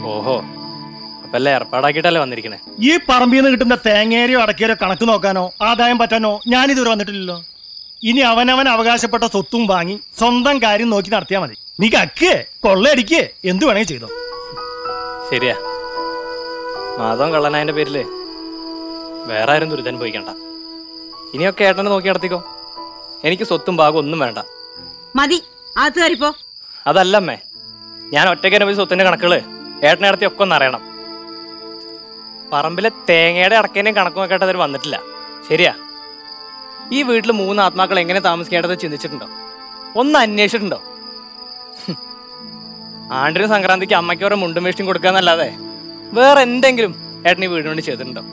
ഓഹോ അപ്പൊ എല്ലാം ഏർപ്പാടാക്കിയിട്ടല്ലേ വന്നിരിക്കണേ ഈ പറമ്പിൽ നിന്ന് കിട്ടുന്ന തേങ്ങേരയോ അടക്കേരോ കണക്ക് നോക്കാനോ ആദായം പറ്റാനോ ഞാനിതുവരെ വന്നിട്ടില്ലല്ലോ ഇനി അവനവൻ അവകാശപ്പെട്ട സ്വത്തും വാങ്ങി സ്വന്തം കാര്യം നോക്കി നടത്തിയാ മതി നീ കക്കേ കൊള്ളയടിക്കേ എന്ത് വേണമെങ്കിൽ ചെയ്തോ ശരിയാ മാധവൻ കള്ളനായന്റെ പേരില് വേറെ ആരും ദുരിതം പോയിക്കണ്ട ഇനിയൊക്കെ ഏട്ടനെ നോക്കി നടത്തിക്കോ എനിക്ക് സ്വത്തും ഭാഗം ഒന്നും വേണ്ട മതി അകത്ത് കയറിപ്പോ അതല്ല അമ്മേ ഞാൻ ഒറ്റയ്ക്ക് അനുഭവിച്ച സ്വത്തിന്റെ കണക്കുകള് ഏട്ടനെ നടത്തി ഒക്കെ ഒന്ന് അറിയണം പറമ്പിലെ തേങ്ങയുടെ അടക്കേന്റെയും കണക്ക് നോക്കേണ്ടത് അവർ വന്നിട്ടില്ല ശരിയാ ഈ വീട്ടിൽ മൂന്ന് ആത്മാക്കൾ എങ്ങനെ താമസിക്കേണ്ടത് ചിന്തിച്ചിട്ടുണ്ടോ ഒന്ന് അന്വേഷിച്ചിട്ടുണ്ടോ ഹും. ആണ്ടിനും സംക്രാന്തിക്ക് അമ്മയ്ക്ക് ഓരോ മുണ്ടും വേഷ്ടിയും കൊടുക്കാന്നല്ലാതെ വേറെ എന്തെങ്കിലും ഏട്ടൻ ഈ വീടിന് വേണ്ടി ചെയ്തിട്ടുണ്ടോ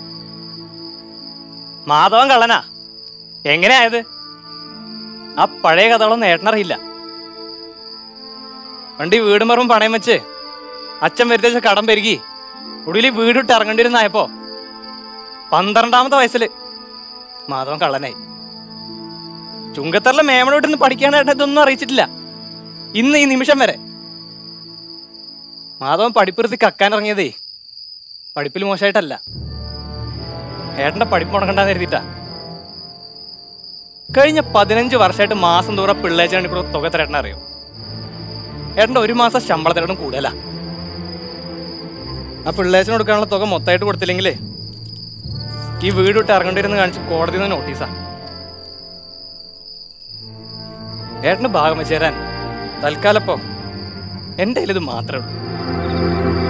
മാധവൻ കള്ളനാ എങ്ങനെയായത് ആ പഴയ കഥകളൊന്നും ഏട്ടനറിയില്ല പണ്ട് ഈ വീടും പറമ്പും പണയം വെച്ച് അച്ഛൻ വരുത്തേച്ച കടം പെരുകി ഒടുവിൽ ഈ വീട് വിട്ട് ഇറങ്ങേണ്ടി വരുന്നായപ്പോ പന്ത്രണ്ടാമത്തെ വയസ്സില് മാധവൻ കള്ളനായി ചുങ്കത്തറിലെ മേമണ വിട്ടിന്ന് പഠിക്കാനായിട്ട് ഇതൊന്നും അറിയിച്ചിട്ടില്ല ഇന്ന് ഈ നിമിഷം വരെ മാധവൻ പഠിപ്പിറുത്തി കക്കാൻ ഇറങ്ങിയതേ പഠിപ്പിൽ മോശമായിട്ടല്ല ഏട്ടന്റെ പഠിപ്പ് മുടക്കണ്ടെന്ന് കരുതിയിട്ടാ കഴിഞ്ഞ പതിനഞ്ച് വർഷമായിട്ട് മാസം തോറും പിള്ളേച്ചാണ് ഇപ്പോൾ തുക തരേട്ടൻ അറിയോ ഏട്ടൻ്റെ ഒരു മാസം ശമ്പളത്തിനോടും കൂടുതലാ ആ പിള്ളേച്ചിന് കൊടുക്കാനുള്ള തുക മൊത്തമായിട്ട് കൊടുത്തില്ലെങ്കിലേ ഈ വീട് വിട്ട് ഇറങ്ങേണ്ടി വരുന്ന കാണിച്ച് കോടതിയിൽ നിന്ന് നോട്ടീസാ ഏട്ടന് ഭാഗം വെച്ച് തരാൻ തൽക്കാലപ്പോ എൻ്റെ കയ്യിൽ ഇത് മാത്രമേ ഉള്ളൂ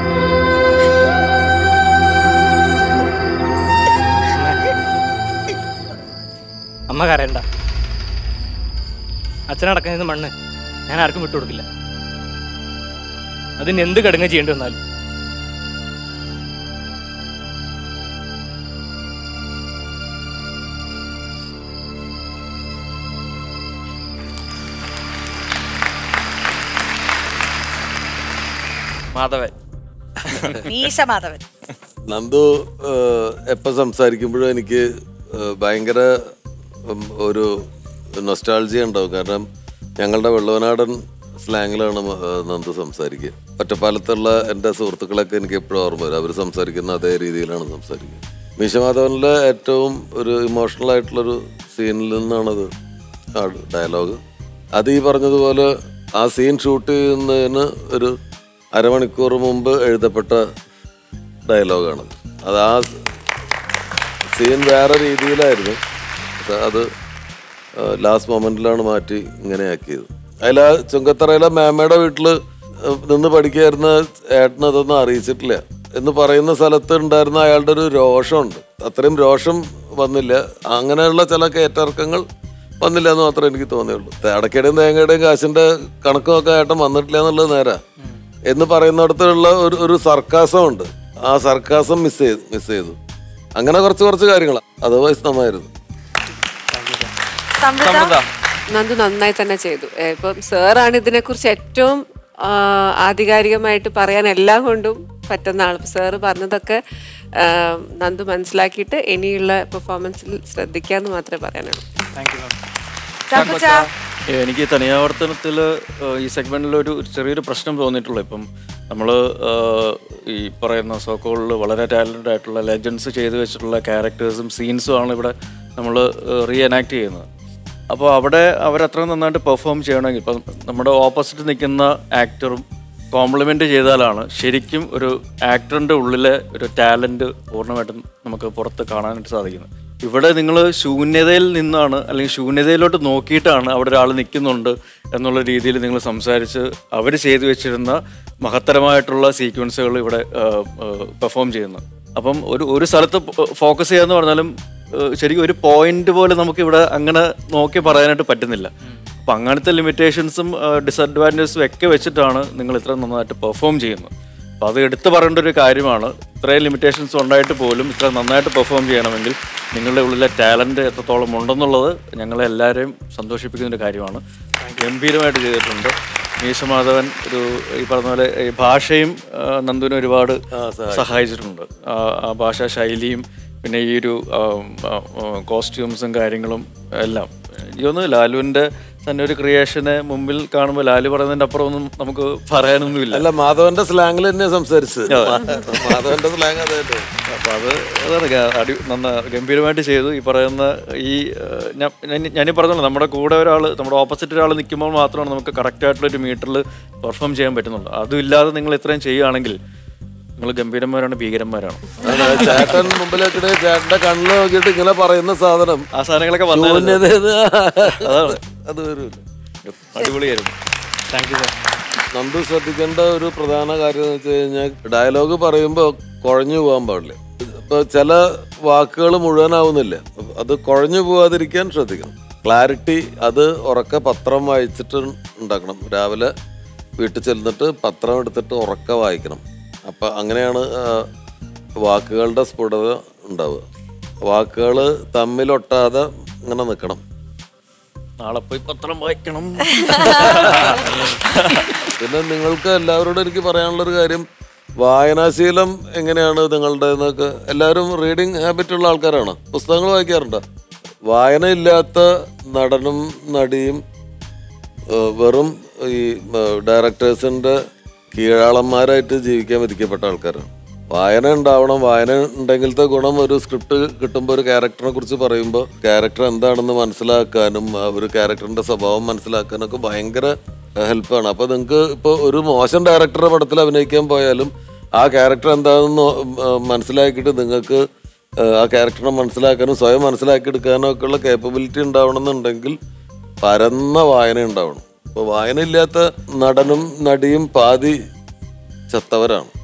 അമ്മ കരയണ്ട അച്ഛനടക്കം ചെയ്യുന്ന മണ്ണ് ഞാൻ ആർക്കും വിട്ടുകൊടുക്കില്ല അതിന് എന്ത് കടുങ്ങ ചെയ്യേണ്ടി വന്നാലും മാധവൻ മീശ മാധവൻ നന്ദു ഏഹ്, എപ്പോ സംസാരിക്കുമ്പോഴും എനിക്ക് ഏഹ്, ഭയങ്കര ഉം, ഒരു നൊസ്റ്റാൾജിയ ഉണ്ടാവും കാരണം ഞങ്ങളുടെ വെള്ളവനാടൻ സ്ലാങ്ങിലാണ് മ- ഏഹ്, നന്ദു സംസാരിക്കുക ഒറ്റപ്പാലത്തുള്ള എൻ്റെ സുഹൃത്തുക്കളൊക്കെ എനിക്ക് എപ്പോഴും ഓർമ്മ വരും അവർ സംസാരിക്കുന്ന അതേ രീതിയിലാണ് സംസാരിക്കുക മീശമാധവനിലെ ഏറ്റവും ഒരു ഇമോഷണൽ ആയിട്ടുള്ളൊരു സീനിൽ നിന്നാണത് ആ ഡയലോഗ് അത് ഈ പറഞ്ഞതുപോലെ ആ സീൻ ഷൂട്ട് ചെയ്യുന്നതിന് ഒരു അരമണിക്കൂർ മുമ്പ് എഴുതപ്പെട്ട ഡയലോഗാണ് അത് ആ സീൻ വേറെ രീതിയിലായിരുന്നു പക്ഷെ അത് ലാസ്റ്റ് മൊമെന്റിലാണ് മാറ്റി ഇങ്ങനെ ആക്കിയത് അതിൽ ആ ചുങ്കത്തറയിലെ മേമയുടെ വീട്ടിൽ നിന്ന് പഠിക്കായിരുന്ന ഏട്ടന് അതൊന്നും അറിയിച്ചിട്ടില്ല എന്ന് പറയുന്ന സ്ഥലത്ത് ഉണ്ടായിരുന്ന അയാളുടെ ഒരു രോഷമുണ്ട് അത്രയും രോഷം വന്നില്ല അങ്ങനെയുള്ള ചില കയറ്റിറക്കങ്ങൾ വന്നില്ല എന്ന് മാത്രമേ എനിക്ക് തോന്നിയുള്ളൂ അടക്കയുടെയും തേങ്ങയുടെയും കാശിന്റെ കണക്ക് നോക്കാൻ ഏട്ടൻ വന്നിട്ടില്ല എന്നുള്ളത് നേരാ എന്ന് പറയുന്നിടത്തുള്ള ഒരു ഒരു സർക്കാസം ഉണ്ട് ആ സർക്കാസം മിസ് ചെയ്തു മിസ് ചെയ്തു അങ്ങനെ കുറച്ച് കുറച്ച് കാര്യങ്ങൾ അതർവൈസ് നന്നായിരുന്നു സമൃദ്ധ നന്ദു നന്നായി തന്നെ ചെയ്തു ഏ, ഇപ്പം സാറാണ് ഇതിനെക്കുറിച്ച് ഏറ്റവും ആ, ആധികാരികമായിട്ട് പറയാൻ എല്ലാം കൊണ്ടും പറ്റുന്ന ആൾ സാറ് പറഞ്ഞതൊക്കെ ആ, നന്ദു മനസ്സിലാക്കിയിട്ട് ഇനിയുള്ള പെർഫോമൻസിൽ ശ്രദ്ധിക്കാന്ന് മാത്രമേ പറയാനുള്ളൂ ചാക്കോച്ച എനിക്ക് തനിയാവർത്തനത്തിൽ ഈ സെഗ്മെന്റിൽ ഒരു ചെറിയൊരു പ്രശ്നം തോന്നിയിട്ടുള്ളൂ ഇപ്പം നമ്മൾ ഈ പറയുന്ന സോക്കോളിൽ വളരെ ടാലൻറ്റഡ് ആയിട്ടുള്ള ലെജൻസ് ചെയ്തു വെച്ചിട്ടുള്ള ക്യാരക്ടേഴ്സും സീൻസും ആണ് ഇവിടെ നമ്മൾ റീ എനാക്ട് ചെയ്യുന്നത് അപ്പോൾ അവിടെ അവരത്ര നന്നായിട്ട് പെർഫോം ചെയ്യണമെങ്കിൽ ഇപ്പം നമ്മുടെ ഓപ്പോസിറ്റ് നിൽക്കുന്ന ആക്ടറും കോംപ്ലിമെൻ്റ് ചെയ്താലാണ് ശരിക്കും ഒരു ആക്ടറിൻ്റെ ഉള്ളിലെ ഒരു ടാലൻറ്റ് പൂർണ്ണമായിട്ടും നമുക്ക് പുറത്ത് കാണാനായിട്ട് സാധിക്കുന്നത് ഇവിടെ നിങ്ങൾ ശൂന്യതയിൽ നിന്നാണ് അല്ലെങ്കിൽ ശൂന്യതയിലോട്ട് നോക്കിയിട്ടാണ് അവിടെ ഒരാൾ നിൽക്കുന്നുണ്ട് എന്നുള്ള രീതിയിൽ നിങ്ങൾ സംസാരിച്ച് അവർ ചെയ്തു വെച്ചിരുന്ന മഹത്തരമായിട്ടുള്ള സീക്വൻസുകൾ ഇവിടെ പെർഫോം ചെയ്യുന്നത് അപ്പം ഒരു ഒരു സ്ഥലത്ത് ഫോക്കസ് ചെയ്യാന്ന് പറഞ്ഞാലും ഏഹ് ശരിക്കും ഒരു പോയിന്റ് പോലെ നമുക്ക് ഇവിടെ അങ്ങനെ നോക്കി പറയാനായിട്ട് പറ്റുന്നില്ല അപ്പം അങ്ങനത്തെ ലിമിറ്റേഷൻസും ഡിസഡ്വാൻറ്റേജസും ഒക്കെ വെച്ചിട്ടാണ് നിങ്ങൾ ഇത്ര നന്നായിട്ട് പെർഫോം ചെയ്യുന്നത് അപ്പം അത് എടുത്തു പറയേണ്ട ഒരു കാര്യമാണ് ഇത്രയും ലിമിറ്റേഷൻസ് ഉണ്ടായിട്ട് പോലും ഇത്ര നന്നായിട്ട് പെർഫോം ചെയ്യണമെങ്കിൽ നിങ്ങളുടെ ഉള്ളിലെ ടാലൻറ്റ് എത്രത്തോളം ഉണ്ടെന്നുള്ളത് ഞങ്ങളെ എല്ലാവരെയും സന്തോഷിപ്പിക്കുന്ന ഒരു കാര്യമാണ് ഗംഭീരമായിട്ട് ചെയ്തിട്ടുണ്ട് മീശമാധവൻ ഒരു ഈ പറഞ്ഞ പോലെ ഈ ഭാഷയും ആ, നന്ദുവിനെ ഒരുപാട് സഹായിച്ചിട്ടുണ്ട് ആ, ആ ഭാഷാ ശൈലിയും പിന്നെ ഈ ഒരു കോസ്റ്റ്യൂംസും കാര്യങ്ങളും എല്ലാം എനിക്ക് തോന്നുന്നു ലാലുവിൻ്റെ തന്നെ ഒരു ക്രിയേഷനെ മുമ്പിൽ കാണുമ്പോൾ ലാല് പറയുന്നതിന്റെ അപ്പുറം ഒന്നും നമുക്ക് പറയാനൊന്നുമില്ല അല്ല മാധവന്റെ സ്ലാങ്ങിൽ തന്നെ സംസാരിച്ചത് മാധവന്റെ സ്ലാങ് അതായിട്ട് അപ്പൊ അത് അതാണ് ഗ- അടി നന്ന ഗംഭീരമായിട്ട് ചെയ്തു ഈ പറയുന്ന ഈ ഏഹ്, ഞാൻ- ഞാൻ- ഞാനീ പറഞ്ഞല്ലോ നമ്മുടെ കൂടെ ഒരാൾ നമ്മുടെ ഓപ്പോസിറ്റ് ഒരാൾ നിൽക്കുമ്പോൾ മാത്രമാണ് നമുക്ക് കറക്റ്റ് ആയിട്ടുള്ള ഒരു മീറ്ററിൽ പെർഫോം ചെയ്യാൻ പറ്റുന്നുള്ളൂ അതും ഇല്ലാതെ നിങ്ങൾ ഇത്രയും ചെയ്യുകയാണെങ്കിൽ നിങ്ങൾ ഗംഭീരന്മാരാണ് ഭീകരന്മാരാണ് ആണ്, ചേട്ടൻ മുമ്പിലേക്കിടെ ചേട്ടന്റെ കണ്ണിൽ നോക്കിയിട്ട് ഇങ്ങനെ പറയുന്ന സാധനം ആ സാധനങ്ങളൊക്കെ വന്നാലും ശൂന്യതേത് അതാണ് അത് വരൂല അടിപൊളിയായിരുന്നു താങ്ക് യു സാർ നന്ദു ശ്രദ്ധിക്കേണ്ട ഒരു പ്രധാന കാര്യം എന്ന് വെച്ച് കഴിഞ്ഞാൽ ഡയലോഗ് പറയുമ്പോൾ കുഴഞ്ഞു പോകാൻ പാടില്ല ഇപ്പൊ ചില വാക്കുകൾ മുഴുവനാവുന്നില്ല അത് കുഴഞ്ഞു പോവാതിരിക്കാൻ ശ്രദ്ധിക്കണം ക്ലാരിറ്റി അത് ഉറക്കെ പത്രം വായിച്ചിട്ട് ഉണ്ടാക്കണം രാവിലെ വീട്ടിൽ ചെന്നിട്ട് പത്രം എടുത്തിട്ട് ഉറക്കെ വായിക്കണം അപ്പൊ അങ്ങനെയാണ് ആ, വാക്കുകളുടെ സ്ഫുടത ഉണ്ടാവുക വാക്കുകൾ തമ്മിലൊട്ടാതെ ഇങ്ങനെ നിൽക്കണം നാളെ പോയി പത്രം വായിക്കണം പിന്നെ നിങ്ങൾക്ക് എല്ലാവരോടും എനിക്ക് പറയാനുള്ളൊരു കാര്യം വായനാശീലം എങ്ങനെയാണ് നിങ്ങളുടെ എന്നൊക്കെ എല്ലാവരും റീഡിങ് ഹാബിറ്റ് ഉള്ള ആൾക്കാരാണ് പുസ്തകങ്ങൾ വായിക്കാറുണ്ടോ വായന ഇല്ലാത്ത നടനും നടിയും ഏഹ്, വെറും ഈ ഡയറക്ടേഴ്സിന്റെ കീഴാളന്മാരായിട്ട് ജീവിക്കാൻ വിധിക്കപ്പെട്ട ആൾക്കാരാണ് വായന ഉണ്ടാവണം വായന ഉണ്ടെങ്കിലത്തെ ഗുണം ഒരു സ്ക്രിപ്റ്റ് കിട്ടുമ്പോൾ ഒരു ക്യാരക്ടറിനെ കുറിച്ച് പറയുമ്പോൾ ക്യാരക്ടർ എന്താണെന്ന് മനസ്സിലാക്കാനും ആ ഒരു ക്യാരക്ടറിന്റെ സ്വഭാവം മനസ്സിലാക്കാനൊക്കെ ഭയങ്കര ഹെൽപ്പാണ് അപ്പൊ നിങ്ങൾക്ക് ഇപ്പോൾ ഒരു മോശം ഡയറക്ടറുടെ പടത്തിൽ അഭിനയിക്കാൻ പോയാലും ആ ക്യാരക്ടർ എന്താണെന്ന് നോ- ആ, മനസ്സിലാക്കിയിട്ട് നിങ്ങൾക്ക് ആ, ആ ക്യാരക്ടറിനെ മനസ്സിലാക്കാനും സ്വയം മനസ്സിലാക്കി എടുക്കാനും ഒക്കെ ഉള്ള കേപ്പബിലിറ്റി ഉണ്ടാവണമെന്നുണ്ടെങ്കിൽ പരന്ന വായന ഉണ്ടാവണം അപ്പോൾ വായന ഇല്ലാത്ത നടനും നടിയും പാതി ചത്തവരാണ്